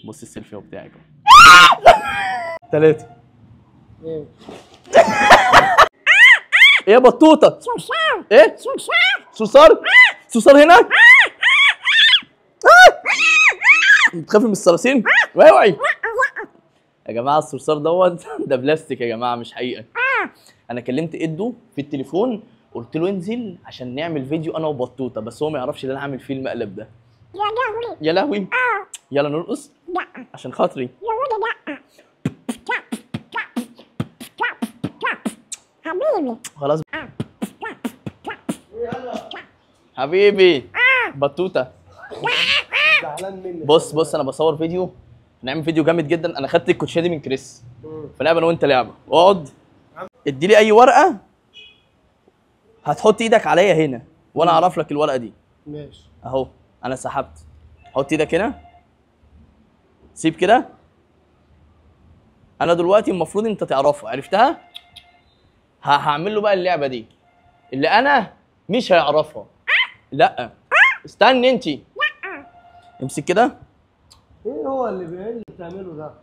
بص السيلفي اهو بتاعك اهو ثلاثة ايه ايه يا بطوطة ايه صرصار صرصار هنا بتخافي من الصراصير اوعي يا جماعه الصرصار دوت ده بلاستيك يا جماعه مش حقيقه انا كلمت ادو في التليفون قلت له انزل عشان نعمل فيديو انا وبطوطه بس هو ما يعرفش ان انا هعمل فيه المقلب ده يا لهوي يا لهوي اه يلا نرقص لا عشان خاطري يا ولد لا حبيبي خلاص اه حبيبي بطوطه زعلان منك بص بص انا بصور فيديو نعمل فيديو جامد جدا انا خدت الكوتشيه دي من كريس مم. فلعبه انا وانت لعبه اقعد ادي لي اي ورقه هتحط ايدك عليا هنا وانا اعرف لك الورقه دي ماشي اهو انا سحبت حط ايدك هنا سيب كده انا دلوقتي المفروض انت تعرفها عرفتها ه- هعمل له بقى اللعبه دي اللي انا مش هيعرفها لا استني انت امسك كده ايه هو اللي بي- إيه اللي بتعمله ده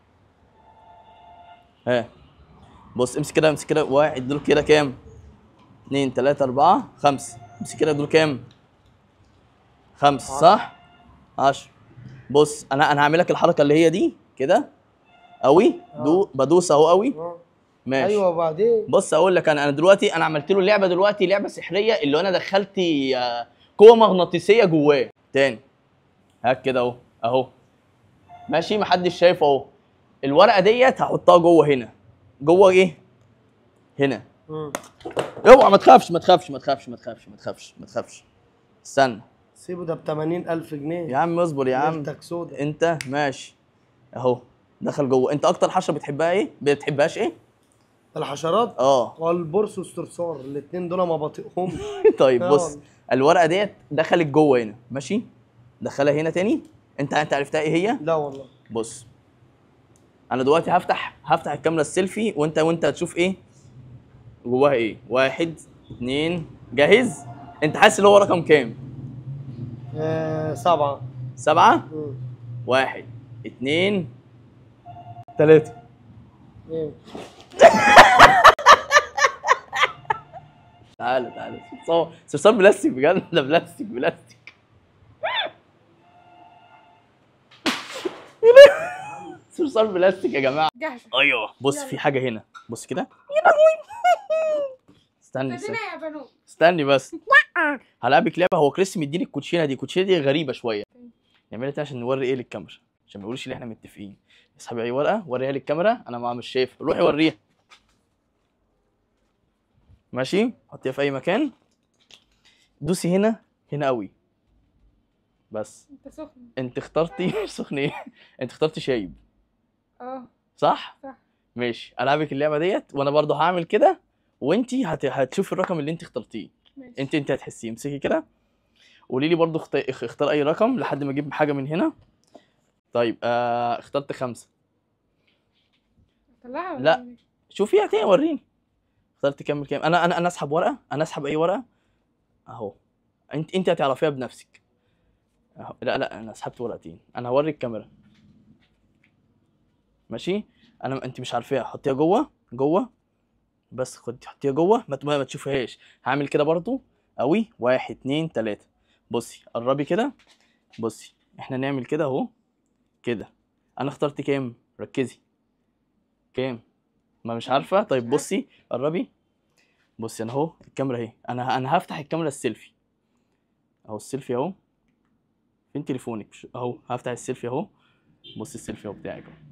ها بص امسك كده امسك كده واحد دول كده كام اتنين تلاتة أربعة خمسة امسك كده دول كام خمسة صح عشرة بص أنا أنا هعمل لك الحركة اللي هي دي كده أوي دو بدوس أهو أوي آه. ماشي ايوه وبعدين بص اقول لك انا انا دلوقتي انا عملت له لعبه دلوقتي لعبه سحريه اللي انا دخلت آه، قوه مغناطيسيه جواه تاني هات كده اهو اهو ماشي محدش شايف اهو الورقه ديت هحطها جوه هنا جوه ايه هنا مم. اوعى ما تخافش ما تخافش ما تخافش ما تخافش ما تخافش ما تخافش استنى سيبه ده ب 80000 جنيه يا عم اصبر يا عم ليلتك سودا انت ماشي اهو دخل جوه انت اكتر حشره بتحبها ايه بتحبهاش ايه الحشرات اه والبرص والصرصار الاثنين دول ما بطيقهمش طيب اه بص والله. الورقه ديت دخلت جوه هنا ماشي دخلها هنا تاني انت انت عرفتها ايه هي لا والله بص انا دلوقتي هفتح هفتح الكاميرا السيلفي وانت وانت هتشوف ايه جواها ايه واحد اتنين جاهز انت حاسس اللي هو رقم كام آه سبعة سبعة مم. واحد اتنين تلاتة ايه تعالى تعالى صور صرصار بلاستيك بجد ده بلاستيك بلاستيك صرصار بلاستيك يا جماعه جاهزة ايوه بص يلا. في حاجه هنا بص كده يا لهوي استني ابتدينا استني يا بنو استني بس هلعبك لعبه هو كريس مديني الكوتشينه دي الكوتشينه دي غريبه شويه نعملها تاني عشان نوري ايه للكاميرا عشان ما يقولوش ان احنا متفقين اسحبي اي ورقه وريها للكاميرا انا ما مش شايف روحي وريها ماشي حطيها في اي مكان دوسي هنا هنا قوي بس انت سخن انت اخترتي سخن ايه انت اخترتي شايب اه صح صح ماشي العبك اللعبه ديت وانا برضو هعمل كده وانتي هت... هتشوفي الرقم اللي انت اخترتيه ماشي انت انت هتحسيه امسكي كده قولي لي برضو اخت... اخ- اختار اي رقم لحد ما اجيب حاجه من هنا طيب آه اخترت خمسة طلعها ولا لا. إيه؟ شوفي هتلاقي وريني اخترت كام كام انا انا انا اسحب ورقه انا اسحب اي ورقه اهو انت انت هتعرفيها بنفسك أهو. لا لا انا سحبت ورقتين انا هوري الكاميرا ماشي انا انت مش عارفاها حطيها جوه جوه بس خد حطيها جوه ما ت- ما تشوفيهاش هعمل كده برضو قوي واحد اتنين تلاته بصي قربي كده بصي احنا نعمل كده اهو كده انا اخترت كام ركزي كام ما مش عارفه طيب بصي قربي بصي انا اهو الكاميرا اهي انا انا هفتح الكاميرا السيلفي اهو السيلفي اهو فين تليفونك مش- اهو هفتح السيلفي اهو بصي السيلفي اهو بتاعك اهو